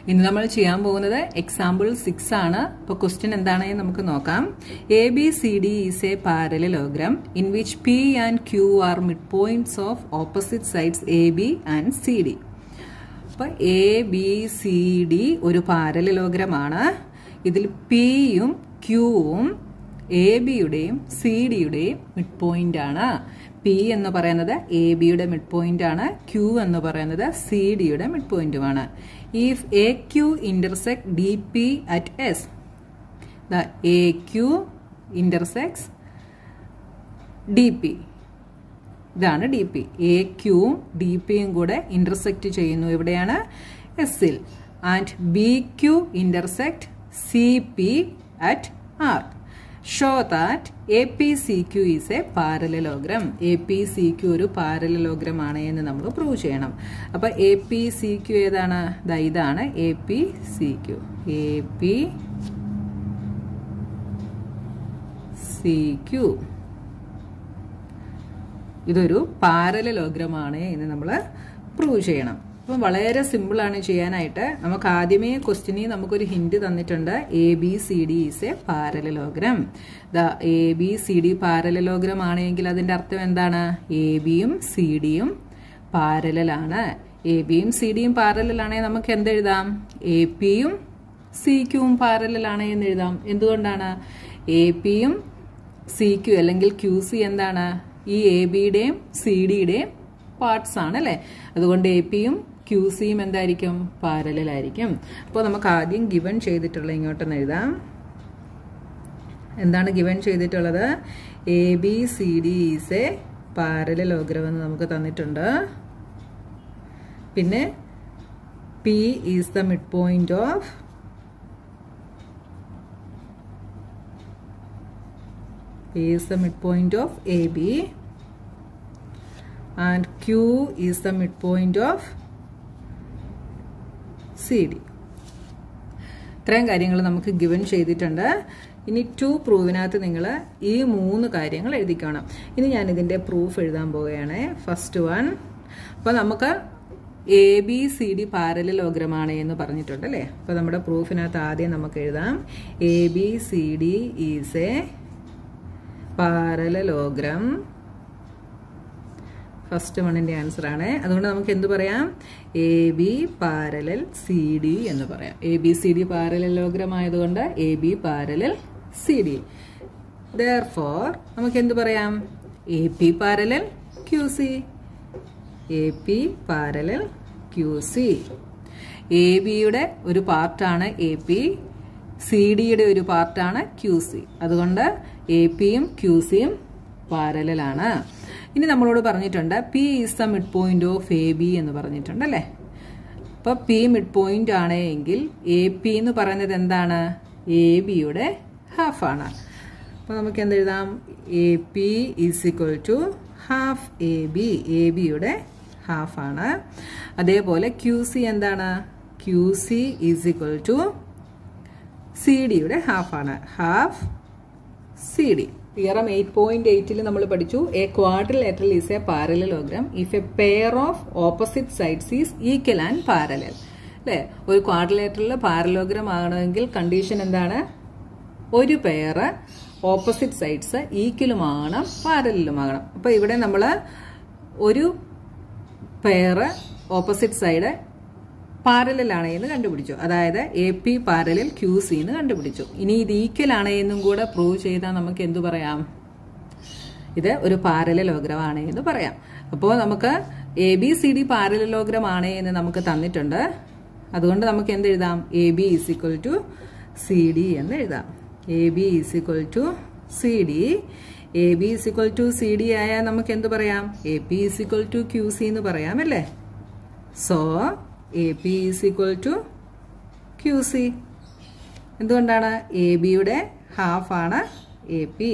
ഇന്ന് നമ്മൾ ചെയ്യാൻ പോകുന്നത് എക്സാമ്പിൾ സിക്സ് ആണ് അപ്പോൾ ക്വസ്റ്റ്യൻ എന്താണെന്ന് നമുക്ക് നോക്കാം A B C D is a parallelogram in which P and Q R mid points of opposite sides A B and C D അപ്പോൾ എ ബി സി ഡി ഒരു പാരലലോഗ്രാം ആണ് ഇതിൽ പിയും ക്യൂവും എ ബിയുടെയും സി ഡിയുടെയും മിഡ് പോയിന്റ് ആണ് P എന്ന് പറയുന്നത് എ ബിയുടെ മിഡ് പോയിന്റ് ആണ് ക്യൂ എന്ന് പറയുന്നത് സി ഡിയുടെ മിഡ് പോയിന്റുമാണ് if A Q intersect D P at S the A Q intersects D P ഇതാണ് ഡി പി എ ക്യൂവും ഡി പിയും കൂടെ ഇന്റർസെക്ട് ചെയ്യുന്നു എവിടെയാണ് എസിൽ and B Q intersect C P at R show that A P C Q is a parallelogram A P C Q ഒരു parallelogram ആണ് എന്ന് നമ്മൾ പ്രൂവ് ചെയ്യണം അപ്പൊ എ പി സി ക്യു ഏതാണ് ദാ ഇതാണ് A P C Q A P C Q ഇതൊരു പാരലലോഗ്രാം ആണ് എന്ന് നമ്മൾ പ്രൂവ് ചെയ്യണം അപ്പം വളരെ സിമ്പിളാണ് ചെയ്യാനായിട്ട് നമുക്ക് ആദ്യമേ ക്വസ്റ്റിനിൽ നമുക്കൊരു ഹിന്റ് തന്നിട്ടുണ്ട് A B C D is a parallelogram the A B C D parallelogram ആണെങ്കിൽ അതിന്റെ അർത്ഥം എന്താണ് എ ബിയും സി ഡിയും പാരലാണ് എ ബിയും സി ഡിയും പാരലാണെങ്കിൽ നമുക്ക് എന്തെഴുതാം എ പിയും സി ക്യൂവും പാരലാണ് എന്ന് എഴുതാം എന്തുകൊണ്ടാണ് എ പിയും സി ക്യു അല്ലെങ്കിൽ ക്യു സി എന്താണ് ഈ എ ബിയുടെയും സി ഡിയുടെയും പാർട്സ് ആണ് അല്ലേ അതുകൊണ്ട് എ പിയും ക്യു സിയും എന്തായിരിക്കും പാരലായിരിക്കും അപ്പോൾ നമുക്ക് ആദ്യം ഗിവൺ ചെയ്തിട്ടുള്ള ഇങ്ങോട്ടൊന്ന് എഴുതാം എന്താണ് ഗിവൺ ചെയ്തിട്ടുള്ളത് A B C D is a parallelogram എന്ന് നമുക്ക് തന്നിട്ടുണ്ട് പിന്നെ P is the mid point of P is the midpoint of AB and Q is the midpoint of CD. ഇത്രയും കാര്യങ്ങൾ നമുക്ക് ഗിവൻ ചെയ്തിട്ടുണ്ട് ഇനി ടു പ്രൂവിനകത്ത് നിങ്ങൾ ഈ മൂന്ന് കാര്യങ്ങൾ എഴുതിക്കണം ഇനി ഞാൻ ഇതിൻ്റെ പ്രൂഫ് എഴുതാൻ പോവുകയാണ് ഫസ്റ്റ് വൺ അപ്പോൾ നമുക്ക് എ ബി സി ഡി പാരലോഗ്രമാണ് എന്ന് പറഞ്ഞിട്ടുണ്ട് അല്ലേ അപ്പോൾ നമ്മുടെ പ്രൂഫിനകത്ത് ആദ്യം നമുക്ക് എഴുതാം A B C D is a parallelogram first വണ്ണിന്റെ ആൻസർ ആണ് അതുകൊണ്ട് നമുക്ക് എന്ത് പറയാം A B parallel C D എന്ന് പറയാം A B C D parallelogram ആയതുകൊണ്ട് A B parallel C D therefore നമുക്ക് എന്ത് പറയാം A P parallel Q C A P parallel Q C A ബിയുടെ ഒരു പാർട്ടാണ് എ പി സി ഡിയുടെ ഒരു പാർട്ടാണ് ക്യു സി അതുകൊണ്ട് എ പിയും ക്യു സിയും പാരലാണ് ഇനി നമ്മളോട് പറഞ്ഞിട്ടുണ്ട് P is the mid point of A B എന്ന് പറഞ്ഞിട്ടുണ്ട് അല്ലേ അപ്പോൾ പി മിഡ് പോയിന്റ് ആണ് എങ്കിൽ എ പി എന്ന് പറയുന്നത് എന്താണ് എ ബിയുടെ ഹാഫ് ആണ് അപ്പോൾ നമുക്ക് എന്തെഴുതാം A P is equal to half A B A ബിയുടെ ഹാഫ് ആണ് അതേപോലെ ക്യു സി എന്താണ് Q C is equal to C ഡിയുടെ ഹാഫ് ആണ് half C D theorem eight point എയ്റ്റിൽ നമ്മൾ പഠിച്ചു A quadrilateral is a parallelogram if a pair of opposite sides is equal and parallel അല്ലേ ഒരു ക്വാഡ്രിലേറ്ററിൽ പാരലോഗ്രാം ആകണമെങ്കിൽ കണ്ടീഷൻ എന്താണ് ഒരു പെയർ ഓപ്പോസിറ്റ് സൈഡ്സ് ഈക്വലുമാകണം പാരലുമാകണം അപ്പോൾ ഇവിടെ നമ്മൾ ഒരു പെയർ ഓപ്പോസിറ്റ് സൈഡ് പാരലലാണ് എന്ന് കണ്ടുപിടിച്ചു അതായത് A P parallel Q C എന്ന് കണ്ടുപിടിച്ചു ഇനി ഇത് ഈക്വൽ ആണ് എന്നും കൂടെ പ്രൂവ് ചെയ്താൽ നമുക്ക് എന്തു പറയാം ഇത് ഒരു പാരലലോഗ്രം ആണ് എന്ന് പറയാം അപ്പോൾ നമുക്ക് A B C D parallelogram ആണ് എന്ന് നമുക്ക് തന്നിട്ടുണ്ട് അതുകൊണ്ട് നമുക്ക് എന്ത് എഴുതാം A B is equal to C D എന്ന് എഴുതാം A B is equal to C D A B is equal to C D ആയാൽ നമുക്ക് എന്ത് പറയാം A P is equal to Q C എന്ന് പറയാം അല്ലേ so A P is equal to Q C എന്തുകൊണ്ടാണ് എ ബിയുടെ ഹാഫാണ് എ പി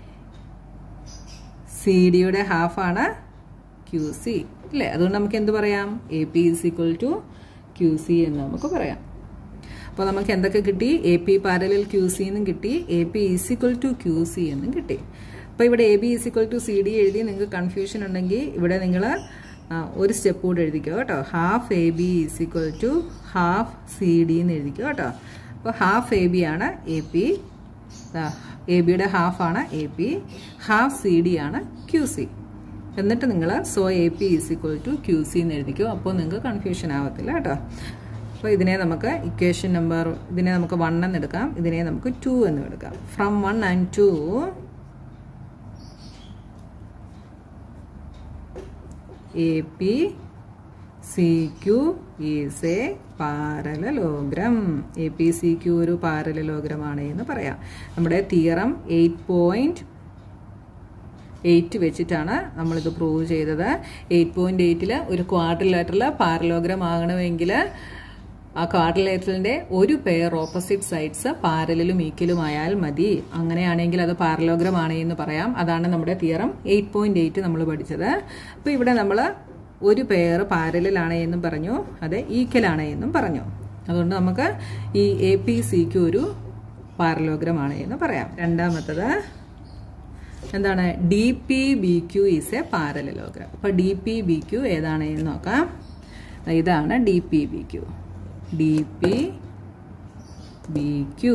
സി ഡിയുടെ ഹാഫാണ് ക്യു സി അല്ലേ അതുകൊണ്ട് നമുക്ക് എന്ത് പറയാം A P is equal to Q C എന്ന് നമുക്ക് പറയാം അപ്പോൾ നമുക്ക് എന്തൊക്കെ കിട്ടി A P parallel Q C എന്നും കിട്ടി A P is equal to Q C എന്നും കിട്ടി അപ്പോൾ ഇവിടെ A B is equal to C D എഴുതി നിങ്ങൾക്ക് കൺഫ്യൂഷൻ ഉണ്ടെങ്കിൽ ഇവിടെ നിങ്ങൾ ആ ഒരു സ്റ്റെപ്പ് കൂടെ എഴുതിക്കോ കേട്ടോ half A B is equal to half C D എന്ന് എഴുതിക്കോ കേട്ടോ അപ്പോൾ ഹാഫ് എ ബി ആണ് എ പി എ ബിയുടെ ഹാഫാണ് A P half C D ആണ് ക്യു സി എന്നിട്ട് നിങ്ങൾ so A P is equal to Q C എന്ന് എഴുതിക്കോ അപ്പോൾ നിങ്ങൾക്ക് കൺഫ്യൂഷൻ ആവത്തില്ല കേട്ടോ അപ്പോൾ ഇതിനെ നമുക്ക് ഇക്വേഷൻ നമ്പർ ഇതിനെ നമുക്ക് വൺ എന്ന് എടുക്കാം ഇതിനെ നമുക്ക് ടു എന്ന് എടുക്കാം from one and two A P C Q is a parallelogram A P C Q ഒരു പാരലലോഗ്രമാണ് എന്ന് പറയാം നമ്മുടെ തിയറം എയ്റ്റ് പോയിന്റ് എയ്റ്റ് വെച്ചിട്ടാണ് നമ്മളിത് പ്രൂവ് ചെയ്തത് എയ്റ്റ് പോയിന്റ് എയ്റ്റിൽ ഒരു ക്വാഡ്രിലേറ്ററിൽ പാരലോഗ്രം ആകണമെങ്കിൽ ആ ക്വാഡ്രിലേറ്ററിന്റെ ഒരു പെയർ ഓപ്പോസിറ്റ് സൈഡ്സ് പാരലും ഈക്വലും ആയാൽ മതി അങ്ങനെയാണെങ്കിൽ അത് പാരലോഗ്രം ആണ് എന്ന് പറയാം അതാണ് നമ്മുടെ തിയറം എയ്റ്റ് പോയിന്റ് എയ്റ്റ് നമ്മൾ പഠിച്ചത് അപ്പോൾ ഇവിടെ നമ്മൾ ഒരു പെയർ പാരലാണ് എന്നും പറഞ്ഞു അത് ഈക്വൽ ആണ് എന്നും പറഞ്ഞു അതുകൊണ്ട് നമുക്ക് ഈ എ പി സിക്ക് ഒരു പാരലോഗ്രം ആണ് എന്ന് പറയാം രണ്ടാമത്തത് എന്താണ് D P B Q is a parallelogram അപ്പോൾ ഡി പി ബി ക്യു ഏതാണ് എന്ന് നോക്കാം ഇതാണ് D P B Q D P B Q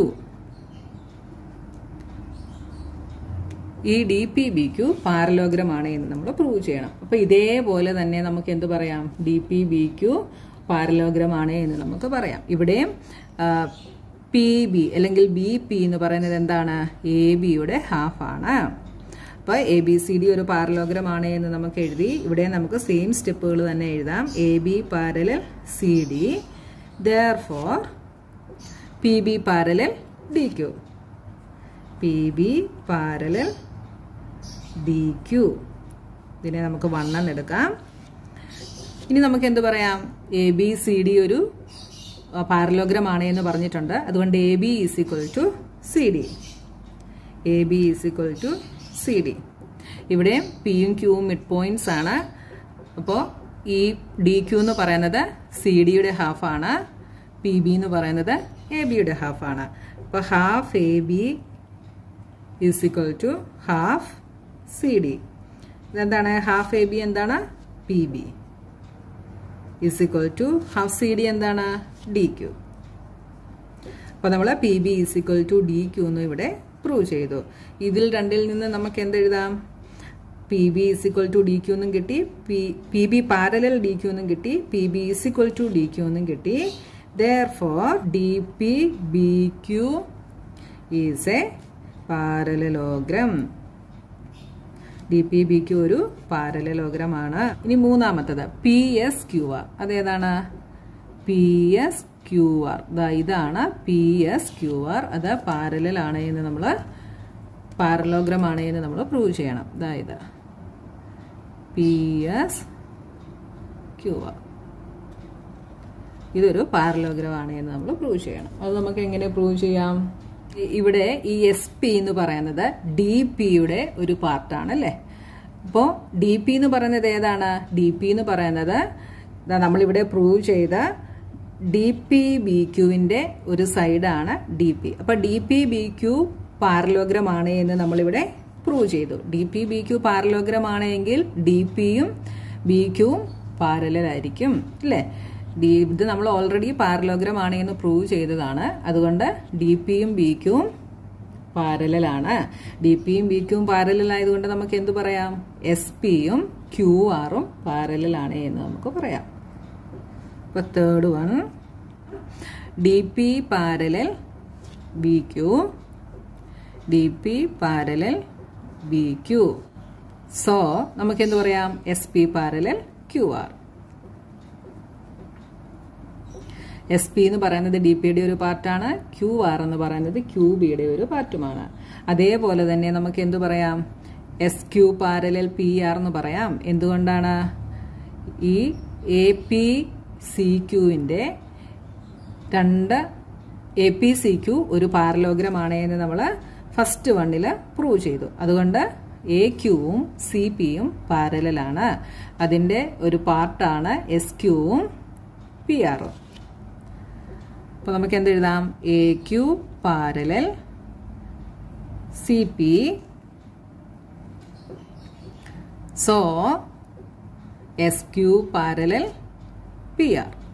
ഈ D P B Q parallelogram ആണ് എന്ന് നമ്മൾ പ്രൂവ് ചെയ്യണം അപ്പോൾ ഇതേപോലെ തന്നെ നമുക്ക് എന്ത് പറയാം D P B Q parallelogram ആണ് എന്ന് നമുക്ക് പറയാം ഇവിടെയും പി ബി അല്ലെങ്കിൽ ബി പി എന്ന് പറയുന്നത് എന്താണ് എ ബിയുടെ ഹാഫാണ് അപ്പോൾ എ ബി സി ഡി ഒരു പാരലോഗ്രം ആണ് എന്ന് നമുക്ക് എഴുതി ഇവിടെ നമുക്ക് സെയിം സ്റ്റെപ്പുകൾ തന്നെ എഴുതാം A B parallel C D therefore P B parallel D Q P B parallel D Q ഇതിനെ നമുക്ക് വണ്ണം എടുക്കാം ഇനി നമുക്ക് എന്ത് പറയാം എ ബി സി ഡി ഒരു പാരലോഗ്രം ആണ് എന്ന് പറഞ്ഞിട്ടുണ്ട് അതുകൊണ്ട് A B is equal to C D A B is equal to C D ഇവിടെ പിയും ക്യൂവും മിഡ് പോയിന്റ്സ് ആണ് അപ്പോൾ ഈ ഡി ക്യു എന്ന് പറയുന്നത് സി ഡിയുടെ ഹാഫാണ് പി ബി എന്ന് പറയുന്നത് എ ബിയുടെ ഹാഫാണ് അപ്പോൾ half A B is equal to half C D ഇതെന്താണ് ഹാഫ് എ ബി എന്താണ് P B is equal to half C D എന്താണ് ഡി ക്യു അപ്പോൾ നമ്മൾ P B is equal to D Q എന്ന് ഇവിടെ പ്രൂവ് ചെയ്തു ഇതിൽ രണ്ടിൽ നിന്ന് നമുക്ക് എന്തെഴുതാം P B is equal to D Q എന്നും കിട്ടി P P B parallel D Q എന്നും കിട്ടി P B is equal to D Q എന്നും കിട്ടി therefore D P B Q is a parallelogram D P B Q ഒരു പാരലലോഗ്രമാണ് ഇനി മൂന്നാമത്തത് പി എസ് ക്യു ആർ അതേതാണ് പി എസ് ക്യു ആർ ഇതാണ് പി എസ് ക്യു ആർ അത് parallel ആണ് എന്ന് നമ്മൾ പാരലോഗ്രം ആണ് എന്ന് നമ്മൾ പ്രൂവ് ചെയ്യണം ഇതായത് പി എസ് ക്യു ആർ ഇതൊരു പാരലോഗ്രം ആണ് എന്ന് നമ്മൾ പ്രൂവ് ചെയ്യണം അത് നമുക്ക് എങ്ങനെ പ്രൂവ് ചെയ്യാം ഇവിടെ ഈ എസ് പി എന്ന് പറയുന്നത് ഡി പിയുടെ ഒരു പാർട്ടാണ് അല്ലേ അപ്പോൾ ഡി പി എന്ന് പറയുന്നത് ഏതാണ് ഡി പി എന്ന് പറയുന്നത് നമ്മളിവിടെ പ്രൂവ് ചെയ്ത ഡി പി ബി ക്യുവിൻ്റെ ഒരു സൈഡാണ് ഡി പി അപ്പോൾ D P B Q parallelogram ആണ് എന്ന് നമ്മളിവിടെ പ്രൂവ് ചെയ്തു D P B Q parallelogram ആണെങ്കിൽ ഡി പിയും ബി ക്യുവും പാരലായിരിക്കും അല്ലേ ഡി ഇത് നമ്മൾ ഓൾറെഡി പാരലോഗ്രം ആണ് എന്ന് പ്രൂവ് ചെയ്തതാണ് അതുകൊണ്ട് ഡി പിയും ബി ക്യുവും പാരലാണ് ഡി പിയും ബി ക്യുവും പാരലൽ ആയതുകൊണ്ട് നമുക്ക് എന്ത് പറയാം എസ് പിയും ക്യു ആറും പാരലാണ് എന്ന് നമുക്ക് പറയാം ഇപ്പൊ third one D P parallel B Q D P parallel B Q so നമുക്ക് എന്ത് പറയാം S P parallel Q R S P എന്ന് പറയുന്നത് ഡി പിയുടെ ഒരു പാർട്ടാണ് ക്യു ആർ എന്ന് പറയുന്നത് ക്യു ബിയുടെ ഒരു പാർട്ടുമാണ് അതേപോലെ തന്നെ നമുക്ക് എന്തു പറയാം S Q parallel P R എന്ന് പറയാം എന്തുകൊണ്ടാണ് ഈ എ പി സി ക്യുവിൻ്റെ രണ്ട് എ പി സി ക്യു ഒരു പാരലോഗ്രം ആണ് എന്ന് നമ്മൾ ഫസ്റ്റ് വണ്ണിൽ പ്രൂവ് ചെയ്തു അതുകൊണ്ട് എ ക്യുവും സി പിയും പാരലാണ് അതിൻ്റെ ഒരു പാർട്ടാണ് എസ് ക്യുവും പി ആറും അപ്പോൾ നമുക്ക് എന്തെഴുതാം A Q parallel C P so S Q parallel P R